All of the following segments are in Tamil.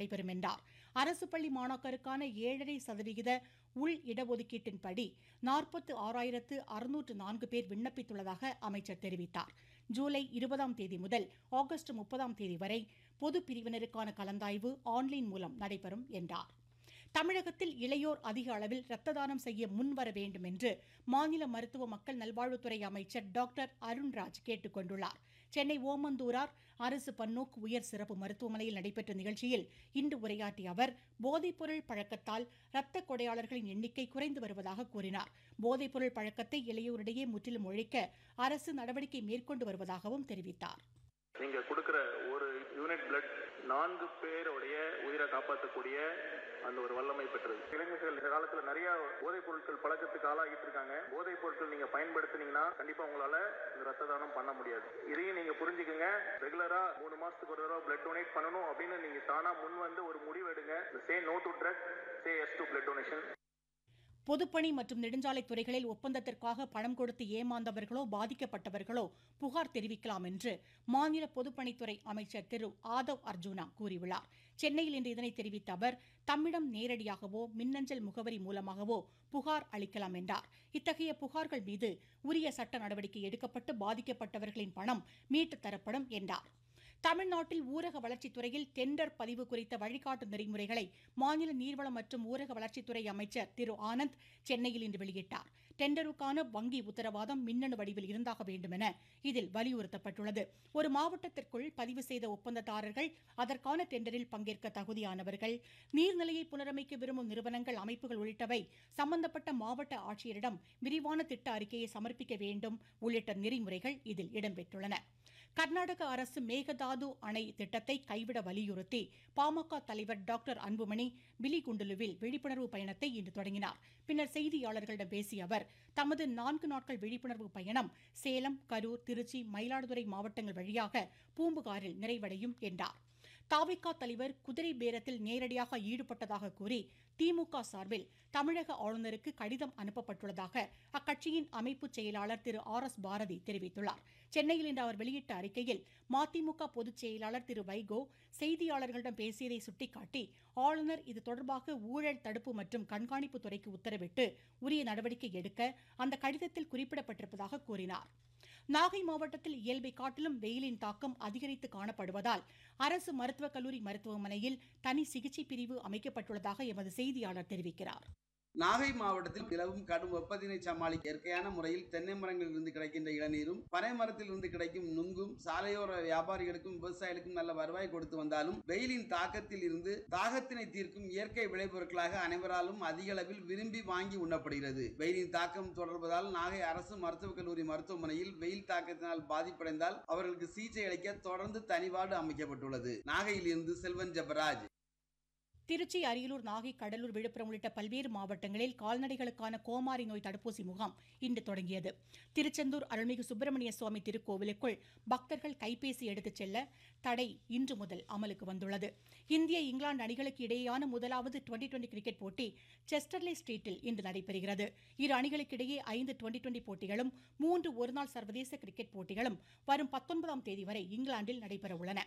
நடைபெறும் என்றார் அரசு பள்ளி மாணாக்கருக்கான ஏழரை சதவிகித உள் இடஒதுக்கீட்டின்படி நாற்பத்து ஆறாயிரத்து அறுநூற்று நான்கு பேர் விண்ணப்பித்துள்ளதாக அமைச்சர் தெரிவித்தார் ஜூலை இருபதாம் தேதி முதல் ஆகஸ்ட் முப்பதாம் தேதி வரை பொது பிரிவினருக்கான கலந்தாய்வு ஆன்லைன் மூலம் நடைபெறும் என்றார் தமிழகத்தில் இளையோர் அதிக அளவில் இரத்த தானம் செய்ய முன்வர வேண்டும் என்று மாநில மருத்துவ மக்கள் நல்வாழ்வுத்துறை அமைச்சர் டாக்டர் அருண்ராஜ் கேட்டுக் கொண்டுள்ளார் சென்னை ஓமந்தூரார் அரசு பன்னோக்கு உயர் சிறப்பு மருத்துவமனையில் நடைபெற்ற நிகழ்ச்சியில் இன்று உரையாற்றிய அவர் போதைப்பொருள் பழக்கத்தால் இரத்த கொடையாளர்களின் எண்ணிக்கை குறைந்து வருவதாக கூறினார் போதைப்பொருள் பழக்கத்தை இளையோரிடையே முற்றிலும் ஒழிக்க அரசு நடவடிக்கை மேற்கொண்டு வருவதாகவும் தெரிவித்தார் நீங்க கொடுக்கிற ஒரு யூனிட் பிளட் நான்கு பேருடைய உயிரை காப்பாற்றக்கூடிய அந்த ஒரு வல்லமை பெற்றது இளைஞர்கள் இந்த காலத்துல நிறைய போதைப் பொருட்கள் பழக்கத்துக்கு ஆளாகிட்டு இருக்காங்க போதைப் பொருட்கள் நீங்க பயன்படுத்தினீங்கன்னா கண்டிப்பா உங்களால இந்த ரத்த தானம் பண்ண முடியாது இதையும் நீங்க புரிஞ்சுக்குங்க ரெகுலரா மூணு மாசத்துக்கு ஒரு தடவை பிளட் டொனேட் பண்ணணும் அப்படின்னு நீங்க தானா முன் வந்து ஒரு முடிவு எடுங்க say no to drug say yes to blood donation பொதுப்பணி மற்றும் நெடுஞ்சாலை துறைகளில் ஒப்பந்தத்திற்காக பணம் கொடுத்து ஏமாந்தவர்களோ பாதிக்கப்பட்டவர்களோ புகார் தெரிவிக்கலாம் என்று மாநில பொதுப்பணித்துறை அமைச்சர் திரு ஆதவ் அர்ஜுனா கூறியுள்ளார் சென்னையில் இன்று இதனை தெரிவித்த அவர் தம்மிடம் நேரடியாகவோ மின்னஞ்சல் முகவரி மூலமாகவோ புகார் அளிக்கலாம் என்றார் இத்தகைய புகார்கள் மீது உரிய சட்ட நடவடிக்கை எடுக்கப்பட்டு பாதிக்கப்பட்டவர்களின் பணம் மீட்டுத் தரப்படும் என்றார் தமிழ்நாட்டில் ஊரக வளர்ச்சித்துறையில் டெண்டர் பதிவு குறித்த வழிகாட்டு நெறிமுறைகளை மாநில நீர்வளம் மற்றும் ஊரக வளர்ச்சித்துறை அமைச்சர் திரு ஆனந்த் சென்னையில் இன்று வெளியிட்டார் டெண்டருக்கான வங்கி உத்தரவாதம் மின்னணு வடிவில் இருந்தாக வேண்டும் என இதில் வலியுறுத்தப்பட்டுள்ளது ஒரு மாவட்டத்திற்குள் பதிவு செய்த ஒப்பந்ததாரர்கள் அதற்கான டெண்டரில் பங்கேற்க தகுதியானவர்கள் நீர்நிலையை புனரமைக்க விரும்பும் நிறுவனங்கள் அமைப்புகள் உள்ளிட்டவை சம்பந்தப்பட்ட மாவட்ட ஆட்சியரிடம் விரிவான திட்ட அறிக்கையை சமர்ப்பிக்க வேண்டும் உள்ளிட்ட நெறிமுறைகள் இதில் இடம்பெற்றுள்ளன கர்நாடக அரசு மேகதாது அணை திட்டத்தை கைவிட வலியுறுத்தி பாமக தலைவர் டாக்டர் அன்புமணி பிலிகுண்டுலுவில் விழிப்புணர்வு பயணத்தை இன்று தொடங்கினார் பின்னர் செய்தியாளர்களிடம் பேசிய அவர் தமது நான்கு நாட்கள் விழிப்புணர்வு பயணம் சேலம் கரூர் திருச்சி மயிலாடுதுறை மாவட்டங்கள் வழியாக பூம்புகாரில் நிறைவடையும் என்றார் தாவிகா தலைவர் குதிரை பேரத்தில் நேரடியாக ஈடுபட்டதாக கூறி திமுக சார்பில் தமிழக ஆளுநருக்கு கடிதம் அனுப்பப்பட்டுள்ளதாக அக்கட்சியின் அமைப்பு செயலாளர் திரு ஆர் எஸ் பாரதி தெரிவித்துள்ளார் சென்னையில் இன்று அவர் வெளியிட்ட அறிக்கையில் மதிமுக பொதுச் செயலாளர் திரு வைகோ செய்தியாளர்களிடம் பேசியதை சுட்டிக்காட்டி ஆளுநர் இது தொடர்பாக ஊழல் தடுப்பு மற்றும் கண்காணிப்பு துறைக்கு உத்தரவிட்டு உரிய நடவடிக்கை எடுக்க அந்த கடிதத்தில் குறிப்பிடப்பட்டிருப்பதாக கூறினார் நாகை மாவட்டத்தில் இயல்பை காட்டிலும் வெயிலின் தாக்கம் அதிகரித்து காணப்படுவதால் அரசு மருத்துவக் கல்லூரி மருத்துவமனையில் தனி சிகிச்சை பிரிவு அமைக்கப்பட்டுள்ளதாக எமது செய்தியாளர் தெரிவிக்கிறார் நாகை மாவட்டத்தில் நிலவும் கடும் வெப்பத்தினை சமாளிக்க இயற்கையான முறையில் தென்னை மரங்களில் இருந்து கிடைக்கின்ற இளநீரும் பனை மரத்தில் இருந்து கிடைக்கும் நுங்கும் சாலையோர வியாபாரிகளுக்கும் விவசாயிகளுக்கும் நல்ல வருவாய் கொடுத்து வந்தாலும் வெயிலின் தாக்கத்தில் இருந்து தாகத்தினை தீர்க்கும் இயற்கை விளைபொருட்களாக அனைவராலும் அதிக அளவில் விரும்பி வாங்கி உண்ணப்படுகிறது வெயிலின் தாக்கம் தொடர்வதால் நாகை அரசு மருத்துவக் கல்லூரி மருத்துவமனையில் வெயில் தாக்கத்தினால் பாதிப்படைந்தால் அவர்களுக்கு சிகிச்சை அளிக்க தொடர்ந்து தனிவார்டு அமைக்கப்பட்டுள்ளது நாகையில் இருந்து செல்வன் ஜபராஜ் திருச்சி அரியலூர் நாகை கடலூர் விழுப்புரம் உள்ளிட்ட பல்வேறு மாவட்டங்களில் கால்நடைகளுக்கான கோமாரி நோய் தடுப்பூசி முகாம் இன்று தொடங்கியது திருச்செந்தூர் அருள்மிகு சுப்பிரமணிய சுவாமி திருக்கோவிலுக்குள் பக்தர்கள் கைபேசி எடுத்துச் செல்ல தடை இன்று முதல் அமலுக்கு வந்துள்ளது இந்திய இங்கிலாந்து அணிகளுக்கு இடையேயான முதலாவது டுவெண்டி டுவெண்டி கிரிக்கெட் போட்டி செஸ்டர்லே ஸ்ட்ரீட்டில் இன்று நடைபெறுகிறது இரு அணிகளுக்கிடையே ஐந்து டுவெண்டி டுவெண்டி போட்டிகளும் மூன்று ஒருநாள் சர்வதேச கிரிக்கெட் போட்டிகளும் வரும் பத்தொன்பதாம் தேதி வரை இங்கிலாந்தில் நடைபெறவுள்ளன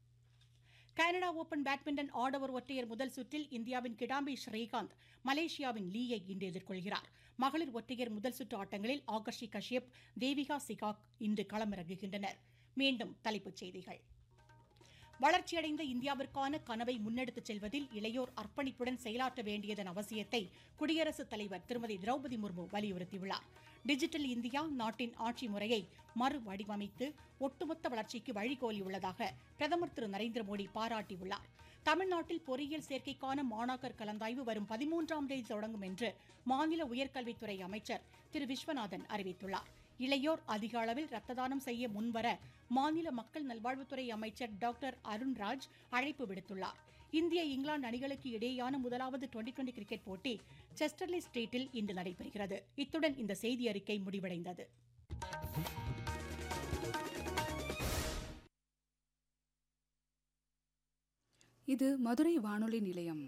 கனடா ஓபன் பேட்மிண்டன் ஆடவர் ஒற்றையர் முதல் சுற்றில் இந்தியாவின் கிடாம்பி ஸ்ரீகாந்த் மலேசியாவின் லீயை இன்று எதிர்கொள்கிறார் மகளிர் ஒற்றையர் முதல் சுற்று ஆட்டங்களில் ஆகர்ஷி கஷ்யப் தேவிகா சிகாக் இன்று களமிறங்குகின்றனர் மீண்டும் தலைப்புச் செய்திகள் வளர்ச்சியடைந்த இந்தியாவிற்கான கனவை முன்னெடுத்துச் செல்வதில் இளையோர் அர்ப்பணிப்புடன் செயலாற்ற வேண்டியதன் அவசியத்தை குடியரசுத் தலைவர் திருமதி திரௌபதி முர்மு வலியுறுத்தியுள்ளார் டிஜிட்டல் இந்தியா நாட்டின் ஆட்சி முறையை மறு வடிவமைத்து ஒட்டுமொத்த வளர்ச்சிக்கு வழிகோலியுள்ளதாக பிரதமர் திரு நரேந்திர மோடி பாராட்டியுள்ளார் தமிழ்நாட்டில் பொறியியல் சேர்க்கைக்கான மாணாக்கர் கலந்தாய்வு வரும் பதிமூன்றாம் தேதி தொடங்கும் என்று மாநில உயர்கல்வித்துறை அமைச்சர் திரு விஸ்வநாதன் அறிவித்துள்ளார் இளையோர் அதிக அளவில் ரத்த தானம் செய்ய முன்வர மாநில மக்கள் நல்வாழ்வுத்துறை அமைச்சர் டாக்டர் அருண்ராஜ் அழைப்பு விடுத்துள்ளார் இந்திய இங்கிலாந்து அணிகளுக்கு இடையேயான முதலாவது டுவெண்டி டுவெண்டி கிரிக்கெட் போட்டி செஸ்டர்லி ஸ்ட்ரீட்டில் இன்று நடைபெறுகிறது இத்துடன் இந்த செய்தி அறிக்கை முடிவடைந்தது இது மதுரை வானொலி நிலையம்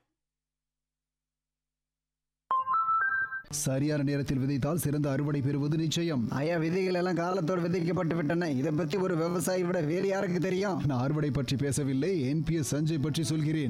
சரியான நேரத்தில் விதைத்தால் சிறந்த அறுவடை பெறுவது நிச்சயம் ஐயா விதைகள் எல்லாம் காலத்தோடு விதைக்கப்பட்டு விட்டன இதை பத்தி ஒரு விவசாயி விட வேறு யாருக்கு தெரியும் நான் அறுவடை பற்றி பேசவில்லை என்பிஎஸ் சஞ்சய் பற்றி சொல்கிறேன்